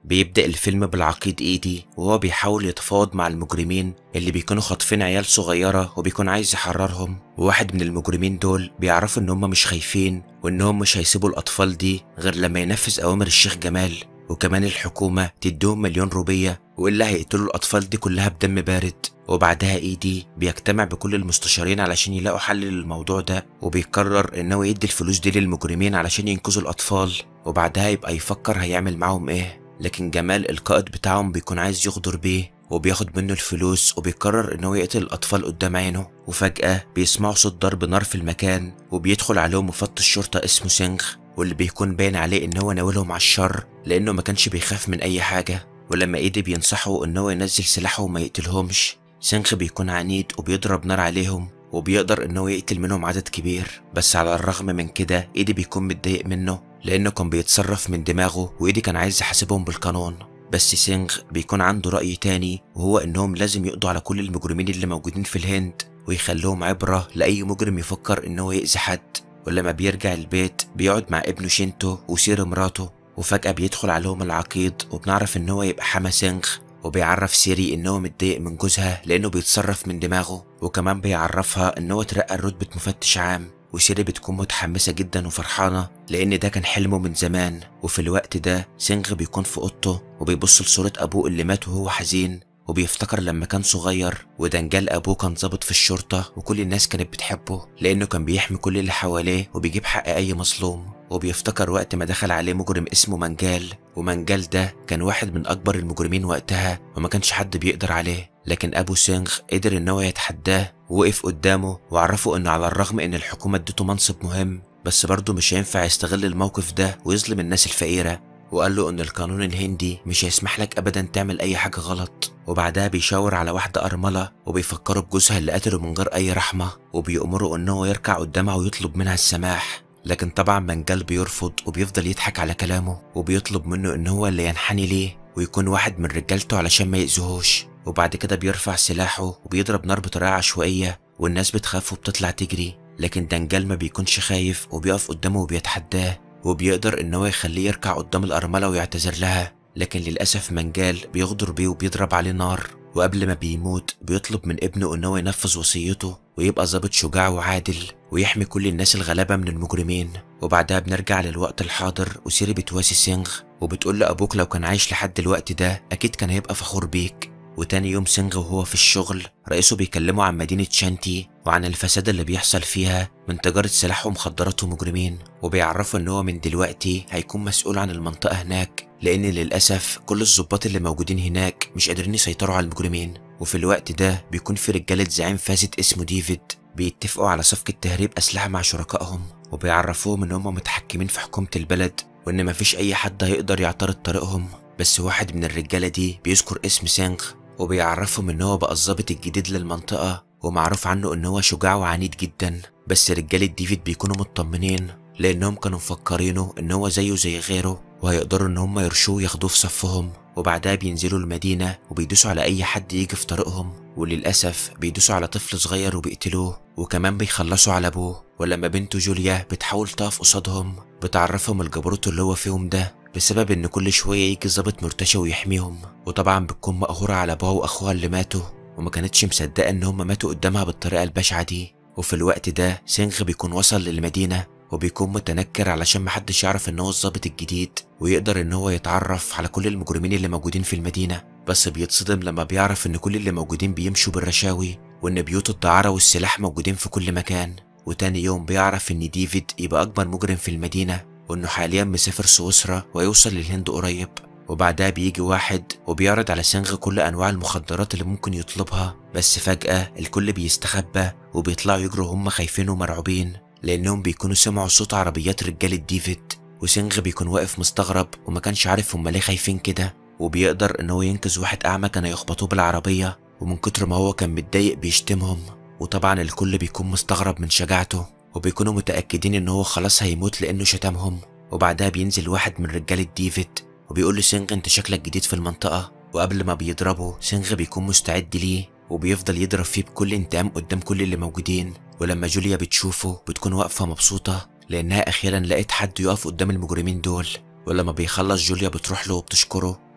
بيبدأ الفيلم بالعقيد ايدي وهو بيحاول يتفاوض مع المجرمين اللي بيكونوا خاطفين عيال صغيرة وبيكون عايز يحررهم وواحد من المجرمين دول بيعرفوا ان هم مش خايفين وانهم مش هيسيبوا الاطفال دي غير لما ينفذ اوامر الشيخ جمال وكمان الحكومة تديهم مليون روبية وإلا هيقتلوا الأطفال دي كلها بدم بارد وبعدها ايدي بيجتمع بكل المستشارين علشان يلاقوا حل للموضوع ده وبيقرر انه يدي الفلوس دي للمجرمين علشان ينقذوا الأطفال وبعدها يبقى يفكر هيعمل معاهم ايه لكن جمال القائد بتاعهم بيكون عايز يغدر بيه وبياخد منه الفلوس وبيقرر انه يقتل الاطفال قدام عينه وفجأة بيسمعوا صوت ضرب نار في المكان وبيدخل عليهم مفتش شرطة اسمه سينغ واللي بيكون باين عليه ان هو ناولهم على الشر لانه ما كانش بيخاف من اي حاجة ولما ايدي بينصحه ان هو ينزل سلاحه وما يقتلهمش سينغ بيكون عنيد وبيضرب نار عليهم وبيقدر ان هو يقتل منهم عدد كبير بس على الرغم من كده ايدي بيكون متضايق منه لانه كان بيتصرف من دماغه وايدي كان عايز يحاسبهم بالقانون بس سينغ بيكون عنده رأي تاني وهو انهم لازم يقضوا على كل المجرمين اللي موجودين في الهند ويخلوهم عبرة لأي مجرم يفكر انه يأذي حد ولما بيرجع البيت بيقعد مع ابنه شينتو وسير مراته وفجأة بيدخل عليهم العقيد وبنعرف ان هو يبقى حما سينغ وبيعرف سيري ان هو متضايق من جوزها لانه بيتصرف من دماغه وكمان بيعرفها ان هو اترقى لرتبة مفتش عام وسيري بتكون متحمسة جدا وفرحانة لأن ده كان حلمه من زمان وفي الوقت ده سينغ بيكون في أوضته وبيبص لصورة أبوه اللي مات وهو حزين وبيفتكر لما كان صغير ودنجال أبوه كان ضابط في الشرطة وكل الناس كانت بتحبه لأنه كان بيحمي كل اللي حواليه وبيجيب حق أي مظلوم وبيفتكر وقت ما دخل عليه مجرم اسمه منجال ومنجال ده كان واحد من أكبر المجرمين وقتها وما كانش حد بيقدر عليه لكن أبو سينغ قدر إن هو يتحداه ووقف قدامه وعرفه إنه على الرغم إن الحكومة ادته منصب مهم بس برضه مش هينفع يستغل الموقف ده ويظلم الناس الفقيرة وقال له إن القانون الهندي مش هيسمح لك أبدا تعمل أي حاجة غلط وبعدها بيشاور على واحدة أرملة وبيفكروا بجوزها اللي قتله من غير أي رحمة وبيأمره إن هو يركع قدامها ويطلب منها السماح لكن طبعا منجال بيرفض وبيفضل يضحك على كلامه وبيطلب منه إن هو اللي ينحني ليه ويكون واحد من رجالته علشان ما يأذوهوش وبعد كده بيرفع سلاحه وبيضرب نار بطريقة عشوائية والناس بتخاف وبتطلع تجري لكن دنجال ما بيكونش خايف وبيقف قدامه وبيتحداه وبيقدر ان هو يخليه يركع قدام الأرملة ويعتذر لها لكن للأسف منجال بيغدر بيه وبيضرب عليه نار وقبل ما بيموت بيطلب من ابنه ان هو ينفذ وصيته ويبقى ظابط شجاع وعادل ويحمي كل الناس الغلابة من المجرمين وبعدها بنرجع للوقت الحاضر وسيري بتواسي سينغ وبتقول لأبوك لو كان عايش لحد الوقت ده أكيد كان هيبقى فخور بيك وتاني يوم سينغ وهو في الشغل رئيسه بيكلمه عن مدينة شانتي وعن الفساد اللي بيحصل فيها من تجارة سلاح ومخدرات ومجرمين وبيعرفه ان هو من دلوقتي هيكون مسؤول عن المنطقة هناك لان للأسف كل الضباط اللي موجودين هناك مش قادرين يسيطروا على المجرمين وفي الوقت ده بيكون في رجالة زعيم فاسد اسمه ديفيد بيتفقوا على صفقة تهريب أسلحة مع شركائهم وبيعرفوهم ان هم متحكمين في حكومة البلد وان مفيش اي حد هيقدر يعترض طريقهم بس واحد من الرجالة دي بيذكر اسم سينغ وبيعرفهم ان هو بقى الظابط الجديد للمنطقة ومعروف عنه ان هو شجاع وعنيد جدا بس رجالة ديفيد بيكونوا مطمنين لانهم كانوا مفكرينه ان هو زيه زي غيره وهيقدروا ان هم يرشوه ياخدوه في صفهم وبعدها بينزلوا المدينة وبيدوسوا على اي حد يجي في طريقهم وللأسف بيدوسوا على طفل صغير وبيقتلوه وكمان بيخلصوا على ابوه ولما بنته جوليا بتحاول تقف قصادهم بتعرفهم الجبروت اللي هو فيهم ده بسبب ان كل شوية يجي ظابط مرتشي ويحميهم وطبعا بتكون مقهورة على ابوها واخوها اللي ماتوا وما كانتش مصدقة ان هم ماتوا قدامها بالطريقة البشعة دي وفي الوقت ده سينغ بيكون وصل للمدينة وبيكون متنكر علشان محدش يعرف ان هو الظابط الجديد ويقدر ان هو يتعرف على كل المجرمين اللي موجودين في المدينة بس بيتصدم لما بيعرف ان كل اللي موجودين بيمشوا بالرشاوي وان بيوت الدعارة والسلاح موجودين في كل مكان وتاني يوم بيعرف ان ديفيد يبقى اكبر مجرم في المدينة وانه حاليا مسافر سويسرا ويوصل للهند قريب وبعدها بيجي واحد وبيعرض على سينغ كل انواع المخدرات اللي ممكن يطلبها بس فجأة الكل بيستخبى وبيطلعوا يجروا هم خايفين ومرعوبين لانهم بيكونوا سمعوا صوت عربيات رجالة ديفيد وسينغ بيكون واقف مستغرب وما كانش عارف هم ليه خايفين كده وبيقدر ان هو ينقذ واحد اعمى كان يخبطوه بالعربية ومن كتر ما هو كان متضايق بيشتمهم وطبعا الكل بيكون مستغرب من شجاعته وبيكونوا متأكدين ان هو خلاص هيموت لانه شتمهم وبعدها بينزل واحد من رجالة ديفيد وبيقول لسينغ انت شكلك جديد في المنطقة وقبل ما بيضربه سينغ بيكون مستعد ليه وبيفضل يضرب فيه بكل انتقام قدام كل اللي موجودين ولما جوليا بتشوفه بتكون واقفة مبسوطة لأنها أخيرا لقيت حد يقف قدام المجرمين دول ولما بيخلص جوليا بتروح له وبتشكره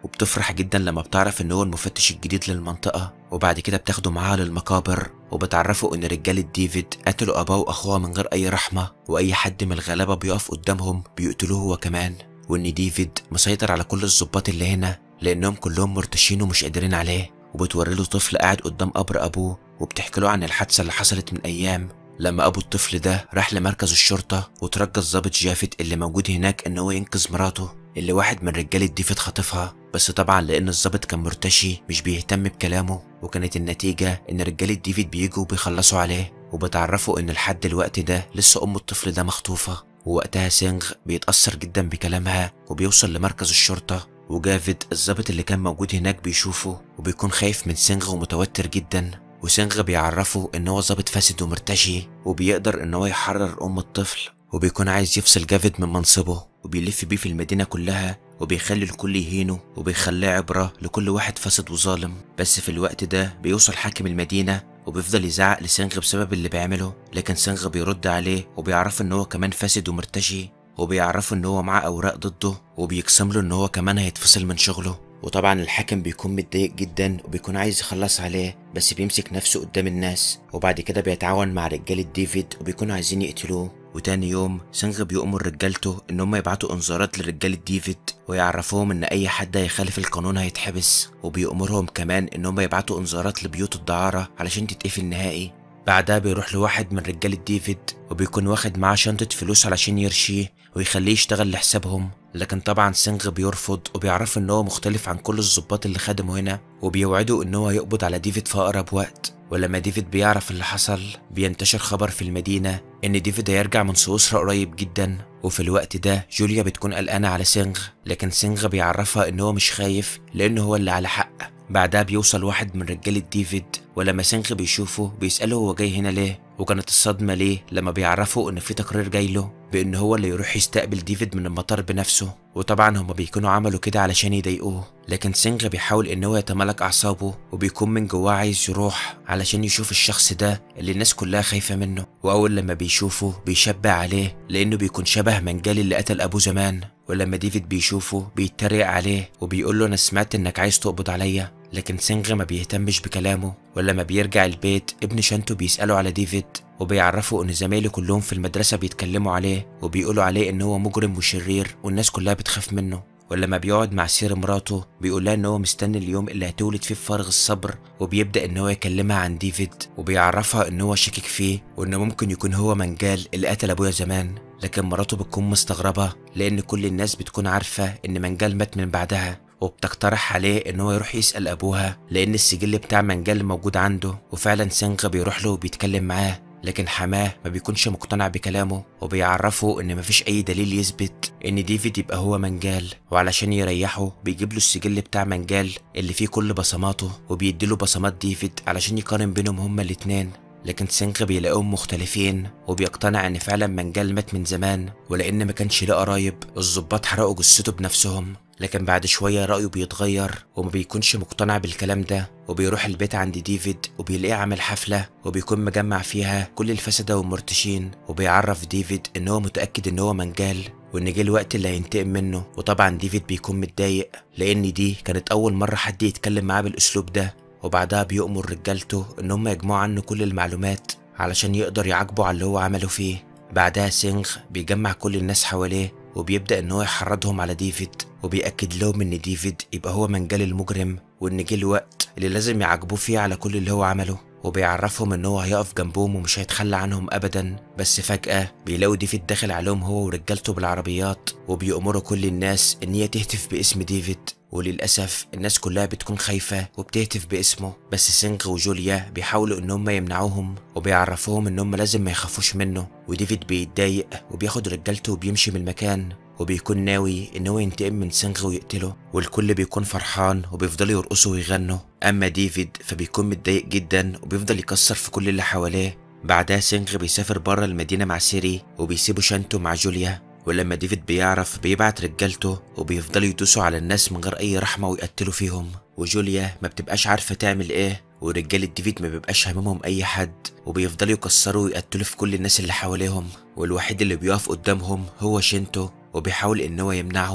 وبتفرح جدا لما بتعرف ان هو المفتش الجديد للمنطقة وبعد كده بتاخده معاها للمقابر وبتعرفوا ان رجالة ديفيد قتلوا اباه واخوها من غير اي رحمة واي حد من الغلابة بيقف قدامهم بيقتلوه هو كمان وان ديفيد مسيطر على كل الضباط اللي هنا لانهم كلهم مرتشين ومش قادرين عليه وبتوري له طفل قاعد قدام قبر ابوه وبتحكي له عن الحادثة اللي حصلت من ايام لما ابو الطفل ده راح لمركز الشرطة وترجى الضابط جافت اللي موجود هناك ان هو ينقذ مراته اللي واحد من رجالة ديفيد خاطفها بس طبعا لان الضابط كان مرتشي مش بيهتم بكلامه وكانت النتيجة ان رجالة ديفيد بيجوا وبيخلصوا عليه وبتعرفوا ان لحد الوقت ده لسه ام الطفل ده مخطوفة ووقتها سينغ بيتأثر جدا بكلامها وبيوصل لمركز الشرطة وجافيد الضابط اللي كان موجود هناك بيشوفه وبيكون خايف من سينغ ومتوتر جدا وسينغ بيعرفه ان هو ضابط فاسد ومرتشي وبيقدر ان هو يحرر ام الطفل وبيكون عايز يفصل جافيد من منصبه وبيلف بيه في المدينة كلها وبيخلي الكل يهينه وبيخليه عبرة لكل واحد فاسد وظالم بس في الوقت ده بيوصل حاكم المدينة وبيفضل يزعق لسينغ بسبب اللي بيعمله لكن سينغ بيرد عليه وبيعرف ان هو كمان فاسد ومرتشي وبيعرفه ان هو معاه اوراق ضده وبيقسم له ان هو كمان هيتفصل من شغله وطبعا الحاكم بيكون متضايق جدا وبيكون عايز يخلص عليه بس بيمسك نفسه قدام الناس وبعد كده بيتعاون مع رجالة ديفيد وبيكونوا عايزين يقتلوه وتاني يوم سنغ بيأمر رجالته ان هم يبعتوا انذارات لرجالة ديفيد ويعرفوهم ان اي حد هيخالف القانون هيتحبس وبيأمرهم كمان ان هم يبعتوا انذارات لبيوت الدعارة علشان تتقفل نهائي بعدها بيروح لواحد من رجالة ديفيد وبيكون واخد معاه شنطة فلوس علشان يرشيه ويخليه يشتغل لحسابهم لكن طبعا سينغ بيرفض وبيعرف ان هو مختلف عن كل الضباط اللي خدموا هنا وبيوعده ان هو هيقبض على ديفيد في اقرب وقت ولما ديفيد بيعرف اللي حصل بينتشر خبر في المدينة ان ديفيد هيرجع من سويسرا قريب جدا وفي الوقت ده جوليا بتكون قلقانة على سينغ لكن سينغ بيعرفها ان هو مش خايف لان هو اللي على حق بعدها بيوصل واحد من رجالة ديفيد ولما سينغ بيشوفه بيسأله هو جاي هنا ليه وكانت الصدمة ليه لما بيعرفوا ان في تقرير جاي له بان هو اللي يروح يستقبل ديفيد من المطار بنفسه وطبعا هما بيكونوا عملوا كده علشان يضايقوه لكن سينغ بيحاول ان هو يتملك اعصابه وبيكون من جواه عايز يروح علشان يشوف الشخص ده اللي الناس كلها خايفة منه واول لما بيشوفه بيشبع عليه لانه بيكون شبه منجال اللي قتل ابوه زمان ولما ديفيد بيشوفه بيتريق عليه وبيقول له انا سمعت انك عايز تقبض عليا لكن سينغ ما بيهتمش بكلامه ولما بيرجع البيت ابن شانتو بيسأله على ديفيد وبيعرفوا ان زمايله كلهم في المدرسة بيتكلموا عليه وبيقولوا عليه ان هو مجرم وشرير والناس كلها بتخاف منه ولما بيقعد مع سير مراته بيقول لها ان هو مستني اليوم اللي هتولد فيه بفارغ الصبر وبيبدا ان هو يكلمها عن ديفيد وبيعرفها ان هو شاكك فيه وانه ممكن يكون هو منجال اللي قتل ابويا زمان لكن مراته بتكون مستغربة لان كل الناس بتكون عارفة ان منجال مات من بعدها وبتقترح عليه ان هو يروح يسأل ابوها لان السجل بتاع منجال موجود عنده وفعلا سينغ بيروح له وبيتكلم معاه لكن حماه ما بيكونش مقتنع بكلامه وبيعرفه ان مفيش اي دليل يثبت ان ديفيد يبقى هو منجال وعلشان يريحه بيجيب له السجل بتاع منجال اللي فيه كل بصماته وبيديله بصمات ديفيد علشان يقارن بينهم هما الاتنين لكن سينغ بيلاقيهم مختلفين وبيقتنع ان فعلا منجال مات من زمان ولان ما كانش ليه قرايب الظباط حرقوا جثته بنفسهم لكن بعد شوية رأيه بيتغير وما بيكونش مقتنع بالكلام ده وبيروح البيت عند ديفيد وبيلاقيه عامل حفلة وبيكون مجمع فيها كل الفسدة والمرتشين وبيعرف ديفيد ان هو متأكد ان هو منجال وان جه الوقت اللي هينتقم منه وطبعا ديفيد بيكون متضايق لان دي كانت اول مرة حد يتكلم معاه بالاسلوب ده وبعدها بيأمر رجالته ان هم يجمعوا عنه كل المعلومات علشان يقدر يعاقبه على اللي هو عمله فيه بعدها سينغ بيجمع كل الناس حواليه وبيبدأ ان هو يحرضهم على ديفيد وبيأكد لهم ان ديفيد يبقى هو منجال المجرم وان جه الوقت اللي لازم يعاقبوه فيه على كل اللي هو عمله وبيعرفهم ان هو هيقف جنبهم ومش هيتخلى عنهم ابدا بس فجأة بيلاقوا ديفيد داخل عليهم هو ورجالته بالعربيات وبيأمروا كل الناس ان هي تهتف باسم ديفيد وللأسف الناس كلها بتكون خايفة وبتهتف باسمه بس سينغ وجوليا بيحاولوا ان هم يمنعوهم وبيعرفوهم ان هم لازم ما يخافوش منه وديفيد بيتضايق وبياخد رجالته وبيمشي من المكان وبيكون ناوي ان هو ينتقم من سينغ ويقتله والكل بيكون فرحان وبيفضلوا يرقصوا ويغنوا اما ديفيد فبيكون متضايق جدا وبيفضل يكسر في كل اللي حواليه بعدها سينغ بيسافر بره المدينة مع سيري وبيسيبوا شانتو مع جوليا ولما ديفيد بيعرف بيبعت رجالته وبيفضلوا يدوسوا على الناس من غير اي رحمة ويقتلوا فيهم وجوليا ما بتبقاش عارفة تعمل ايه ورجالة ديفيد ما بيبقاش هممهم اي حد وبيفضلوا يكسروا ويقتلوا في كل الناس اللي حواليهم والوحيد اللي بيقف قدامهم هو شينتو وبيحاول ان هو يمنعهم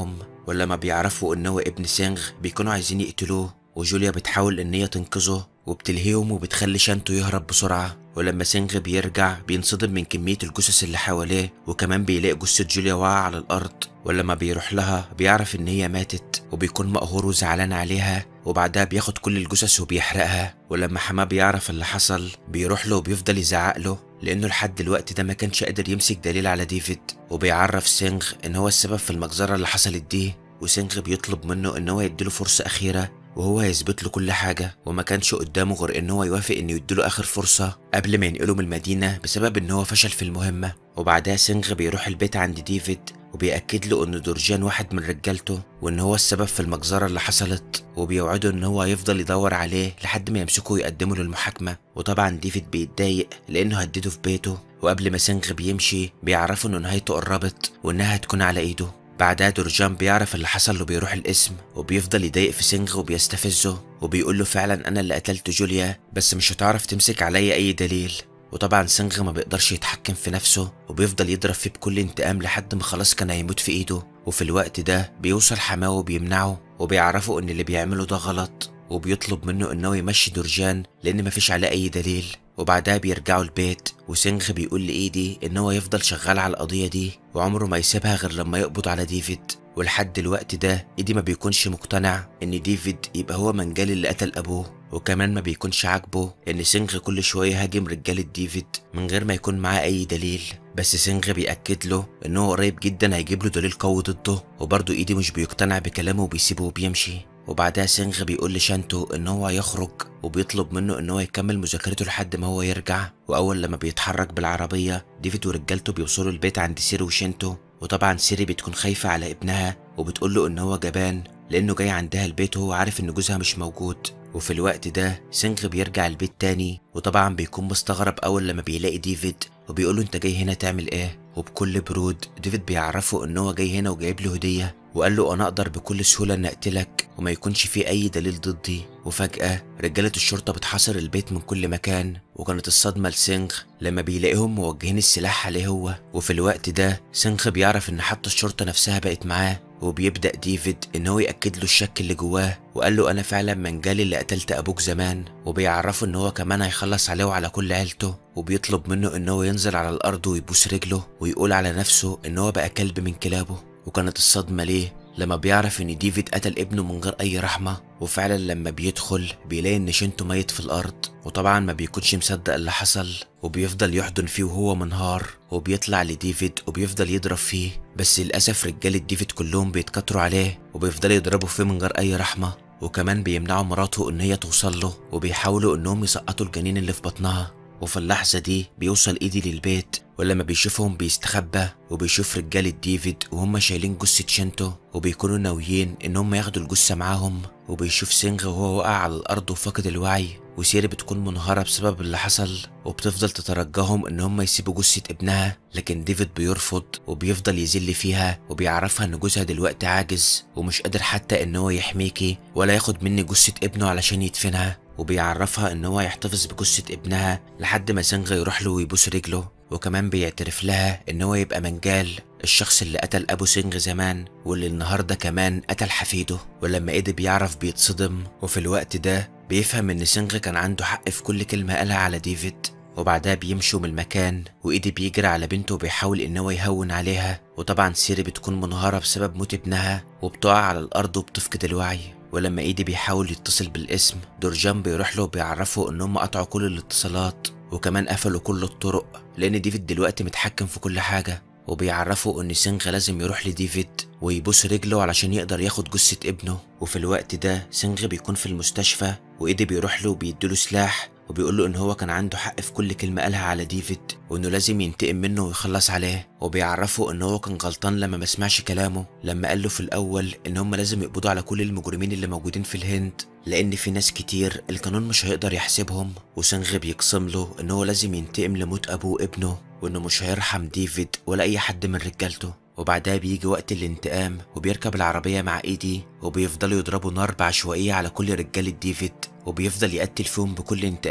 ولما بيعرفوا ان هو ابن سينغ بيكونوا عايزين يقتلوه وجوليا بتحاول ان هي تنقذه وبتلهيهم وبتخلي شانتو يهرب بسرعة ولما سينغ بيرجع بينصدم من كمية الجثث اللي حواليه وكمان بيلاقي جثة جوليا واقعة على الأرض ولما بيروح لها بيعرف إن هي ماتت وبيكون مقهور وزعلان عليها وبعدها بياخد كل الجثث وبيحرقها ولما حماه بيعرف اللي حصل بيروح له وبيفضل يزعق له لأنه لحد الوقت ده ما كانش قادر يمسك دليل على ديفيد وبيعرف سينغ إن هو السبب في المجزرة اللي حصلت دي وسينغ بيطلب منه إن هو يديله فرصة أخيرة وهو هيثبت له كل حاجة وما كانش قدامه غير إن هو يوافق إنه يديله آخر فرصة قبل ما ينقله من المدينة بسبب إن هو فشل في المهمة وبعدها سينغ بيروح البيت عند ديفيد وبيأكد له إن دورجان واحد من رجالته وإن هو السبب في المجزرة اللي حصلت وبيوعده إن هو هيفضل يدور عليه لحد ما يمسكه ويقدمه للمحاكمة وطبعا ديفيد بيتضايق لأنه هدده في بيته وقبل ما سينغ بيمشي بيعرفوا إن نهايته قربت وإنها هتكون على إيده بعدها دورجان بيعرف اللي حصل له بيروح القسم وبيفضل يضايق في سينغ وبيستفزه وبيقول له فعلا انا اللي قتلت جوليا بس مش هتعرف تمسك عليا اي دليل وطبعا سينغ ما بيقدرش يتحكم في نفسه وبيفضل يضرب فيه بكل انتقام لحد ما خلاص كان هيموت في ايده وفي الوقت ده بيوصل حماه وبيمنعه وبيعرفه ان اللي بيعمله ده غلط وبيطلب منه انه يمشي دورجان لان مفيش عليه اي دليل وبعدها بيرجعوا البيت وسينغ بيقول لإيدي إن هو يفضل شغال على القضية دي وعمره ما يسيبها غير لما يقبض على ديفيد ولحد الوقت ده إيدي ما بيكونش مقتنع إن ديفيد يبقى هو منجال اللي قتل أبوه وكمان ما بيكونش عاجبه إن سينغ كل شوية هاجم رجالة ديفيد من غير ما يكون معاه أي دليل بس سينغ بيأكد له إن هو قريب جدا هيجيب له دليل قوي ضده وبرضه إيدي مش بيقتنع بكلامه وبيسيبه وبيمشي وبعدها سينغ بيقول لشانتو ان هو هيخرج وبيطلب منه ان هو يكمل مذاكرته لحد ما هو يرجع واول لما بيتحرك بالعربيه ديفيد ورجالته بيوصلوا البيت عند سيري وشينتو وطبعا سيري بتكون خايفه على ابنها وبتقول له ان هو جبان لانه جاي عندها البيت وهو عارف ان جوزها مش موجود وفي الوقت ده سينغ بيرجع البيت تاني وطبعا بيكون مستغرب اول لما بيلاقي ديفيد وبيقول له انت جاي هنا تعمل ايه وبكل برود ديفيد بيعرفه ان هو جاي هنا وجايب له هديه وقال له انا اقدر بكل سهوله ان اقتلك وما يكونش في اي دليل ضدي وفجاه رجاله الشرطه بتحاصر البيت من كل مكان وكانت الصدمه لسينغ لما بيلاقيهم موجهين السلاح عليه هو وفي الوقت ده سينغ بيعرف ان حتى الشرطه نفسها بقت معاه وبيبدأ ديفيد إن هو يأكد له الشك اللي جواه وقال له أنا فعلا منجلي اللي قتلت أبوك زمان وبيعرفه إن هو كمان هيخلص عليه وعلى كل عيلته وبيطلب منه إن هو ينزل على الأرض ويبوس رجله ويقول على نفسه إن هو بقى كلب من كلابه وكانت الصدمة ليه لما بيعرف إن ديفيد قتل ابنه من غير أي رحمة وفعلا لما بيدخل بيلاقي إن شينتو ميت في الأرض وطبعا ما بيكونش مصدق اللي حصل وبيفضل يحضن فيه وهو منهار وبيطلع لديفيد وبيفضل يضرب فيه بس للأسف رجالة ديفيد كلهم بيتكتروا عليه وبيفضلوا يضربوا فيه من غير أي رحمة وكمان بيمنعوا مراته إن هي توصل له وبيحاولوا إنهم يسقطوا الجنين اللي في بطنها وفي اللحظة دي بيوصل إيدي للبيت ولما بيشوفهم بيستخبى وبيشوف رجالة ديفيد وهم شايلين جثة شنتو وبيكونوا ناويين إن هم ياخدوا الجثة معاهم وبيشوف سينغ وهو واقع على الأرض وفاقد الوعي وسيري بتكون منهارة بسبب اللي حصل وبتفضل تترجاهم إن هم يسيبوا جثة ابنها لكن ديفيد بيرفض وبيفضل يذل فيها وبيعرفها إن جوزها دلوقتي عاجز ومش قادر حتى إن هو يحميكي ولا ياخد مني جثة ابنه علشان يدفنها وبيعرفها ان هو يحتفظ بجثة ابنها لحد ما سينغ يروح له ويبوس رجله وكمان بيعترف لها ان هو يبقى منجال الشخص اللي قتل ابو سينغ زمان واللي النهارده كمان قتل حفيده ولما ايدي بيعرف بيتصدم وفي الوقت ده بيفهم ان سينغ كان عنده حق في كل كلمة قالها على ديفيد وبعدها بيمشوا من المكان وإيدي بيجري على بنته وبيحاول إن هو يهون عليها وطبعا سيري بتكون منهارة بسبب موت ابنها وبتقع على الأرض وبتفقد الوعي ولما ايدي بيحاول يتصل بالاسم دورجان بيروح له وبيعرفه ان هم قطعوا كل الاتصالات وكمان قفلوا كل الطرق لان ديفيد دلوقتي متحكم في كل حاجة وبيعرفوا ان سينغ لازم يروح لديفيد ويبوس رجله علشان يقدر ياخد جثة ابنه وفي الوقت ده سينغ بيكون في المستشفى وايدي بيروح له وبيديله سلاح وبيقول له ان هو كان عنده حق في كل كلمة قالها على ديفيد وانه لازم ينتقم منه ويخلص عليه وبيعرفه ان هو كان غلطان لما ما سمعش كلامه لما قال له في الاول ان هم لازم يقبضوا على كل المجرمين اللي موجودين في الهند لان في ناس كتير القانون مش هيقدر يحسبهم وسنغ بيقسم له ان هو لازم ينتقم لموت ابوه وابنه وانه مش هيرحم ديفيد ولا اي حد من رجالته وبعدها بيجي وقت الانتقام وبيركب العربية مع ايدي وبيفضلوا يضربوا نار بعشوائية على كل رجالة ديفيد وبيفضل يقتل فيهم بكل انتقام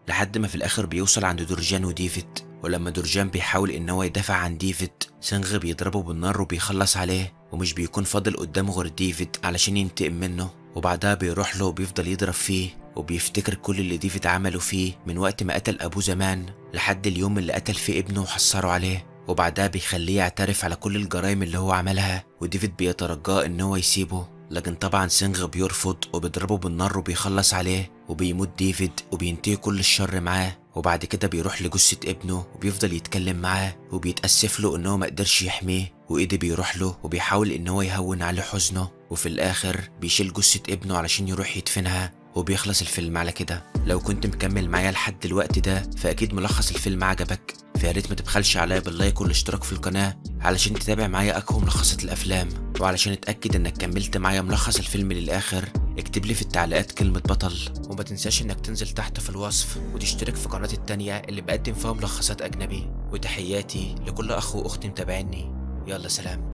لحد ما في الاخر بيوصل عند دورجان وديفيد ولما دورجان بيحاول ان هو يدافع عن ديفيد سنغ بيضربه بالنار وبيخلص عليه ومش بيكون فاضل قدامه غير ديفيد علشان ينتقم منه وبعدها بيروح له وبيفضل يضرب فيه وبيفتكر كل اللي ديفيد عمله فيه من وقت ما قتل ابوه زمان لحد اليوم اللي قتل فيه ابنه وحصره عليه وبعدها بيخليه يعترف على كل الجرائم اللي هو عملها وديفيد بيترجاه ان هو يسيبه لكن طبعا سنغ بيرفض وبيضربه بالنار وبيخلص عليه وبيموت ديفيد وبينتهي كل الشر معاه وبعد كده بيروح لجثة ابنه وبيفضل يتكلم معاه وبيتأسف له ان هو مقدرش يحميه وايدي بيروح له وبيحاول ان هو يهون عليه حزنه وفي الاخر بيشيل جثة ابنه علشان يروح يدفنها وبيخلص الفيلم على كده لو كنت مكمل معايا لحد الوقت ده فاكيد ملخص الفيلم عجبك فيا ريت ما تبخلش عليا باللايك والاشتراك في القناه علشان تتابع معايا اقوى ملخصات الافلام وعلشان اتاكد انك كملت معايا ملخص الفيلم للاخر اكتب لي في التعليقات كلمة بطل وما تنساش انك تنزل تحت في الوصف وتشترك في قناتي التانية اللي بقدم فيها ملخصات اجنبي وتحياتي لكل اخ واخت متابعيني يلا سلام